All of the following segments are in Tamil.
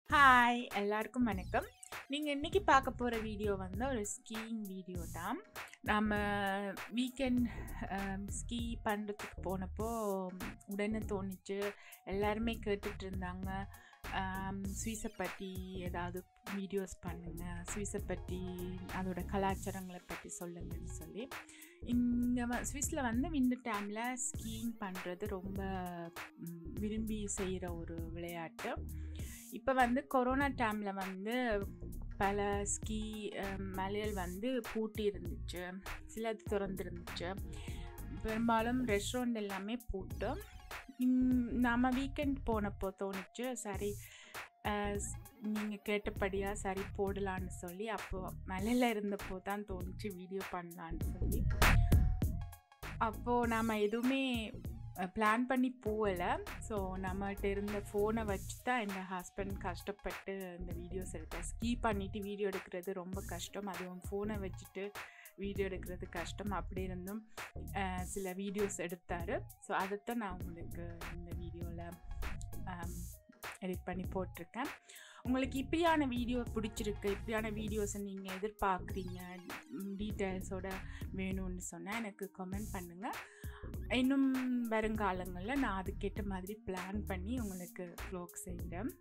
ஹாய் எல்லாருக்கும் வணக்கம் நீங்கள் இன்றைக்கி பார்க்க போகிற வீடியோ வந்து ஒரு ஸ்கீயிங் வீடியோ தான் நம்ம வீக்கெண்ட் ஸ்கீ பண்ணுறதுக்கு போனப்போ உடனே தோணுச்சு எல்லாருமே கேட்டுட்டு இருந்தாங்க சுவிஸை பற்றி ஏதாவது வீடியோஸ் பண்ணுங்கள் சுவிஸை பற்றி அதோட கலாச்சாரங்களை பற்றி சொல்லுங்கன்னு சொல்லி இங்கே வ சுவிஸில் வந்து விண்டர் டைமில் ஸ்கீயிங் பண்ணுறது ரொம்ப ம், விரும்பி செய்கிற ஒரு விளையாட்டு இப்போ வந்து கொரோனா டைமில் வந்து பல ஸ்கீ மலைகள் வந்து பூட்டி இருந்துச்சு சிலது திறந்துருந்துச்சு பெரும்பாலும் ரெஸ்டாரண்ட் எல்லாமே பூட்டு இம், நாம வீக்கெண்ட் போனப்போ தோணுச்சு சரி நீங்கள் கேட்டபடியாக சரி போடலான்னு சொல்லி அப்போது மலையில் இருந்தப்போ தான் தோணுச்சு வீடியோ பண்ணலான்னு சொல்லி அப்போது நாம் எதுவுமே பிளான் பண்ணி போகலை ஸோ நம்மகிட்ட இருந்த ஃபோனை வச்சு தான் எங்கள் ஹஸ்பண்ட் கஷ்டப்பட்டு இந்த வீடியோஸ் எடுத்தேன் ஸ்கீ பண்ணிவிட்டு வீடியோ எடுக்கிறது ரொம்ப கஷ்டம் அதுவும் ஃபோனை வச்சுட்டு வீடியோ எடுக்கிறது கஷ்டம் அப்படி இருந்தும் அஹ், சில வீடியோஸ் எடுத்தார் ஸோ அதைத்தான் நான் உங்களுக்கு இந்த வீடியோவில் எடிட் பண்ணி போட்டிருக்கேன் உங்களுக்கு இப்படியான வீடியோ பிடிச்சிருக்கு இப்படியான வீடியோஸை நீங்கள் எதிர்பார்க்குறீங்க டீட்டெயில்ஸோட வேணும்னு சொன்னால் எனக்கு கமெண்ட் பண்ணுங்கள் இன்னும் வருங்காலங்களில் நான் அதுக்கேற்ற மாதிரி பிளான் பண்ணி உங்களுக்கு வ்ளாக் செய்கிறேன்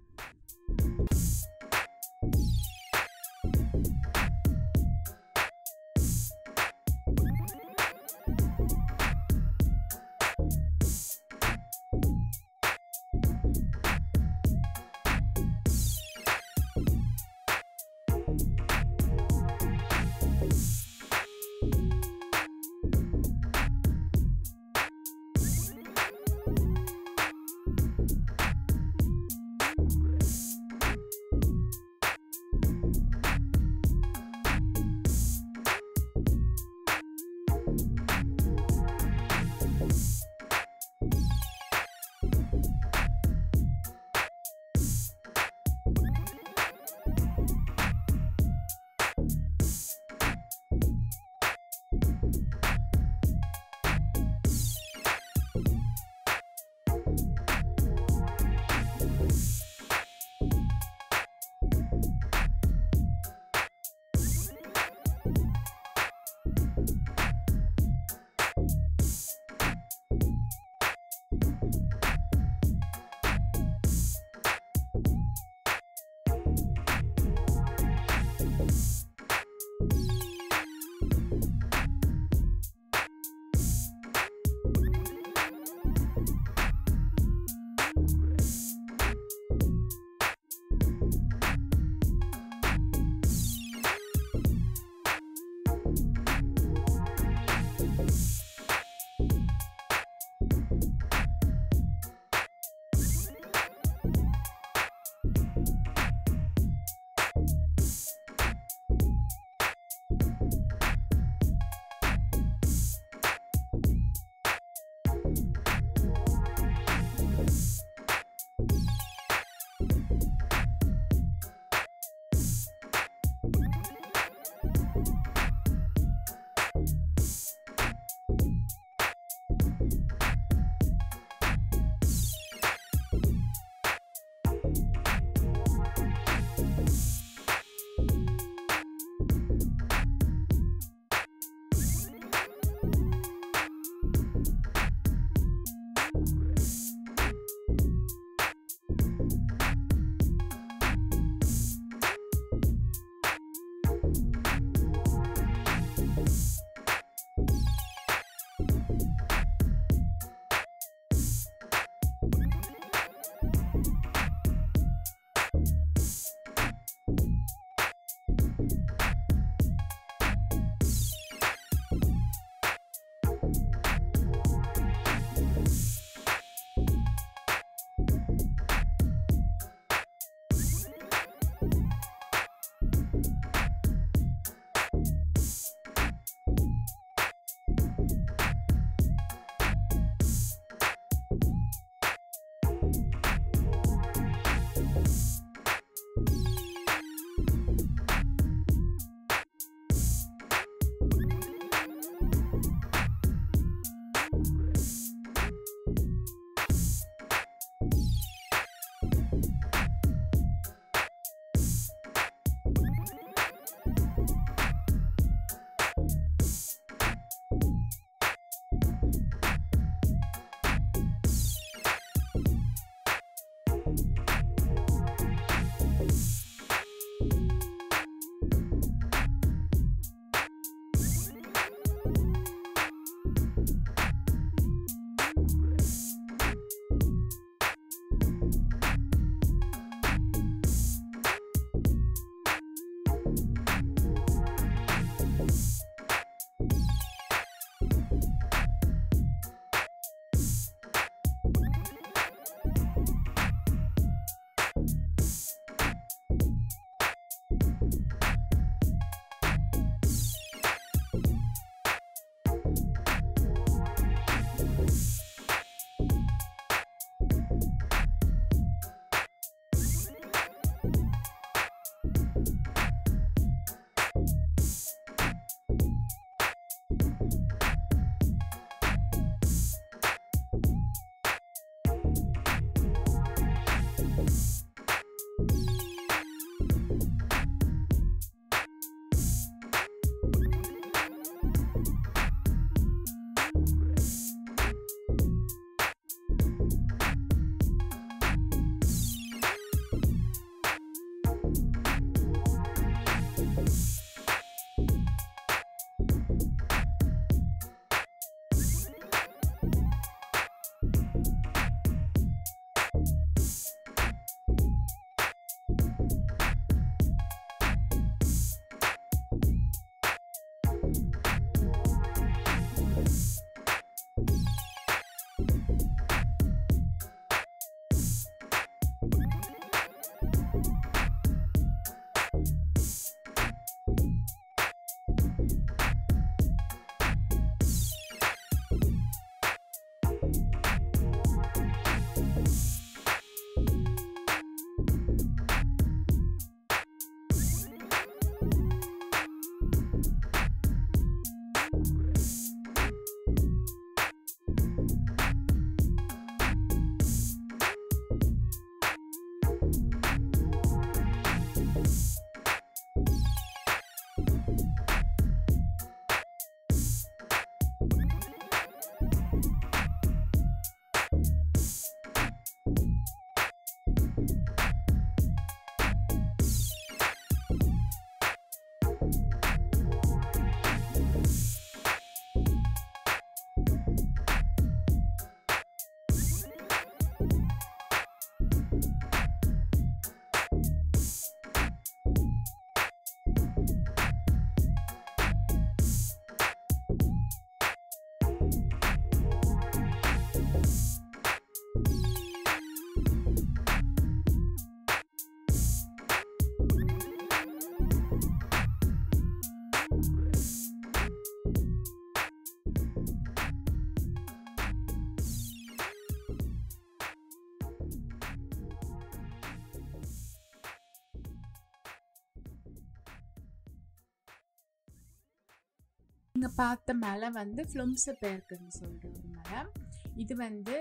நீங்கள் பார்த்த மலை வந்து ஃப்ளம்ஸ பேர்க்குன்னு சொல்கிற ஒரு மலை இது வந்து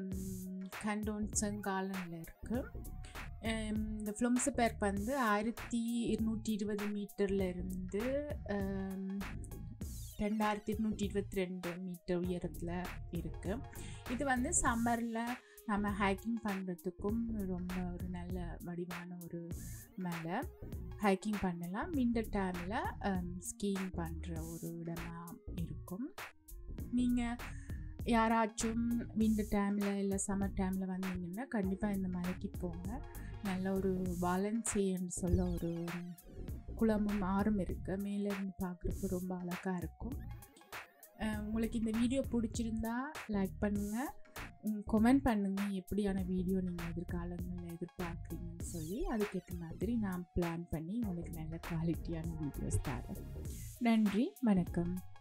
கண்டோன் செங்காலனில் இருக்குது இந்த ஃப்ளம்ஸ பேர்க் வந்து ஆயிரத்தி இருநூற்றி இருபது மீட்டரில் இருந்து ரெண்டாயிரத்தி இருநூற்றி இருபத்தி ரெண்டு மீட்டர் உயரத்தில் இருக்குது இது வந்து சம்மரில் நம்ம ஹைக்கிங் பண்ணுறதுக்கும் ரொம்ப ஒரு நல்ல வடிவான ஒரு மலை ஹைக்கிங் பண்ணலாம் விண்டர் டைமில் ஸ்கீயிங் பண்ணுற ஒரு இடமா இருக்கும் நீங்கள் யாராச்சும் விண்டர் டைமில் இல்லை சம்மர் டைமில் வந்தீங்கன்னா கண்டிப்பாக இந்த மலைக்கு போங்க நல்ல ஒரு வாலன்சியன்னு சொல்ல ஒரு குளமும் ஆறும் இருக்குது மேலேருந்து பார்க்குறப்ப ரொம்ப அழகாக இருக்கும் உங்களுக்கு இந்த வீடியோ பிடிச்சிருந்தா லைக் பண்ணுங்கள் கொமெண்ட் பண்ணுங்கள் எப்படியான வீடியோ நீங்கள் எதிர்காலங்களில் எதிர்பார்க்குறீங்கன்னு சொல்லி அதுக்கேற்ற மாதிரி நான் பிளான் பண்ணி உங்களுக்கு நல்ல குவாலிட்டியான வீடியோஸ் தரேன் நன்றி வணக்கம்